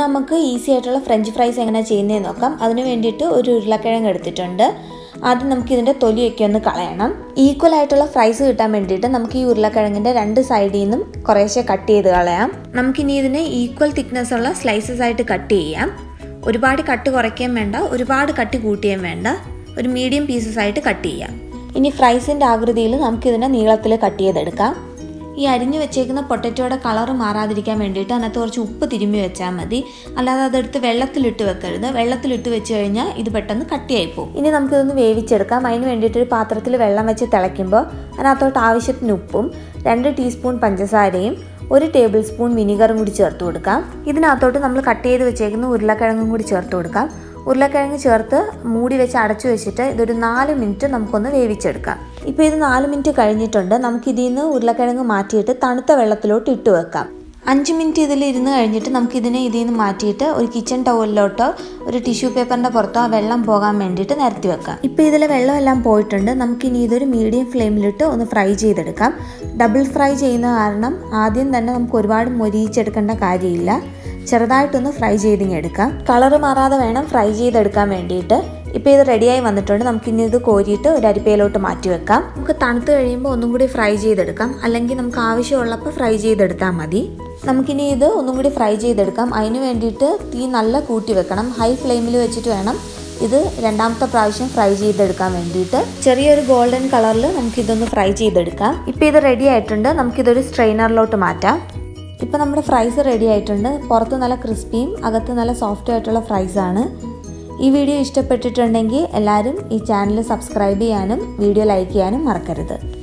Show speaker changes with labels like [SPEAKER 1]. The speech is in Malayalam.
[SPEAKER 1] നമുക്ക് ഈസി ആയിട്ടുള്ള ഫ്രഞ്ച് ഫ്രൈസ് എങ്ങനെ ചെയ്യുന്നതെന്ന് നോക്കാം അതിന് വേണ്ടിയിട്ട് ഒരു ഉരുളക്കിഴങ്ങ് എടുത്തിട്ടുണ്ട് ആദ്യം നമുക്ക് ഇതിൻ്റെ തൊലിയൊക്കെ ഒന്ന് കളയണം ഈക്വൽ ആയിട്ടുള്ള ഫ്രൈസ് കിട്ടാൻ വേണ്ടിയിട്ട് നമുക്ക് ഈ ഉരുളക്കിഴങ്ങിൻ്റെ രണ്ട് സൈഡിൽ നിന്നും കുറേശ്ശെ കട്ട് ചെയ്ത് കളയാം നമുക്കിനി ഇതിനെ ഈക്വൽ തിക്നെസ് ഉള്ള സ്ലൈസസ് ആയിട്ട് കട്ട് ചെയ്യാം ഒരുപാട് കട്ട് കുറയ്ക്കുകയും വേണ്ട ഒരുപാട് കട്ട് കൂട്ടുകയും വേണ്ട ഒരു മീഡിയം പീസസ് ആയിട്ട് കട്ട് ചെയ്യാം ഇനി ഫ്രൈസിൻ്റെ ആകൃതിയിൽ നമുക്കിതിനെ നീളത്തിൽ കട്ട് ചെയ്തെടുക്കാം ഈ അരിഞ്ഞു വെച്ചേക്കുന്ന പൊട്ടറ്റോയുടെ കളർ മാറാതിരിക്കാൻ വേണ്ടിയിട്ട് അതിനകത്ത് കുറച്ച് ഉപ്പ് തിരുമ്മി വെച്ചാൽ മതി അല്ലാതെ അതെടുത്ത് വെള്ളത്തിലിട്ട് വെക്കരുത് വെള്ളത്തിലിട്ട് വെച്ച് കഴിഞ്ഞാൽ ഇത് പെട്ടെന്ന് കട്ടിയായി പോകും ഇനി നമുക്കിതൊന്ന് വേവിച്ചെടുക്കാം അതിന് വേണ്ടിയിട്ട് ഒരു പാത്രത്തിൽ വെള്ളം വെച്ച് തിളയ്ക്കുമ്പോൾ അതിനകത്തോട്ട് ആവശ്യത്തിന് ഉപ്പും രണ്ട് ടീസ്പൂൺ പഞ്ചസാരയും ഒരു ടേബിൾ സ്പൂൺ വിനീഗറും കൂടി ചേർത്ത് കൊടുക്കാം ഇതിനകത്തോട്ട് നമ്മൾ കട്ട് ചെയ്ത് വെച്ചേക്കുന്ന ഉരുളക്കിഴങ്ങും കൂടി ചേർത്ത് കൊടുക്കാം ഉരുളക്കിഴങ്ങ് ചേർത്ത് മൂടി വെച്ച് അടച്ചു വെച്ചിട്ട് ഇതൊരു നാല് മിനിറ്റ് നമുക്കൊന്ന് വേവിച്ചെടുക്കാം ഇപ്പോൾ ഇത് നാല് മിനിറ്റ് കഴിഞ്ഞിട്ടുണ്ട് നമുക്ക് ഇതിൽ നിന്ന് ഉരുളക്കിഴങ്ങ് മാറ്റിയിട്ട് തണുത്ത വെള്ളത്തിലോട്ട് ഇട്ട് വെക്കാം അഞ്ച് മിനിറ്റ് ഇതിൽ ഇരുന്ന് കഴിഞ്ഞിട്ട് നമുക്കിതിനെ ഇതിൽ നിന്ന് മാറ്റിയിട്ട് ഒരു കിച്ചൺ ടവലിലോട്ടോ ഒരു ടിഷ്യൂ പേപ്പറിൻ്റെ പുറത്തോ ആ വെള്ളം പോകാൻ വേണ്ടിയിട്ട് നിരത്തി വെക്കാം ഇപ്പോൾ ഇതിൽ വെള്ളമെല്ലാം പോയിട്ടുണ്ട് നമുക്കിനി ഇതൊരു മീഡിയം ഫ്ലെയിമിലിട്ട് ഒന്ന് ഫ്രൈ ചെയ്തെടുക്കാം ഡബിൾ ഫ്രൈ ചെയ്യുന്ന കാരണം ആദ്യം തന്നെ നമുക്ക് ഒരുപാട് മൊരിയിച്ചെടുക്കേണ്ട കാര്യമില്ല ചെറുതായിട്ടൊന്ന് ഫ്രൈ ചെയ്തിങ്ങ് എടുക്കാം കളറ് മാറാതെ വേണം ഫ്രൈ ചെയ്തെടുക്കാൻ വേണ്ടിയിട്ട് ഇപ്പോൾ ഇത് റെഡിയായി വന്നിട്ടുണ്ട് നമുക്കിനി ഇത് കോരിയിട്ട് ഒരു അരിപ്പയിലോട്ട് മാറ്റി വെക്കാം നമുക്ക് തണുത്ത് കഴിയുമ്പോൾ ഒന്നും കൂടി ഫ്രൈ ചെയ്തെടുക്കാം അല്ലെങ്കിൽ നമുക്ക് ആവശ്യമുള്ളപ്പോൾ ഫ്രൈ ചെയ്തെടുത്താൽ മതി നമുക്കിനി ഇത് ഒന്നും കൂടി ഫ്രൈ ചെയ്തെടുക്കാം അതിന് വേണ്ടിയിട്ട് തീ നല്ല കൂട്ടി വെക്കണം ഹൈ ഫ്ലെയിമിൽ വെച്ചിട്ട് വേണം ഇത് രണ്ടാമത്തെ പ്രാവശ്യം ഫ്രൈ ചെയ്തെടുക്കാൻ വേണ്ടിയിട്ട് ചെറിയൊരു ഗോൾഡൻ കളറിൽ നമുക്കിതൊന്ന് ഫ്രൈ ചെയ്തെടുക്കാം ഇപ്പോൾ ഇത് റെഡി ആയിട്ടുണ്ട് നമുക്കിതൊരു സ്ട്രെയിനറിലോട്ട് മാറ്റാം ഇപ്പോൾ നമ്മുടെ ഫ്രൈസ് റെഡി ആയിട്ടുണ്ട് പുറത്ത് നല്ല ക്രിസ്പിയും അകത്ത് നല്ല സോഫ്റ്റ് ആയിട്ടുള്ള ഫ്രൈസ് ആണ് ഈ വീഡിയോ ഇഷ്ടപ്പെട്ടിട്ടുണ്ടെങ്കിൽ എല്ലാവരും ഈ ചാനൽ സബ്സ്ക്രൈബ് ചെയ്യാനും വീഡിയോ ലൈക്ക് ചെയ്യാനും മറക്കരുത്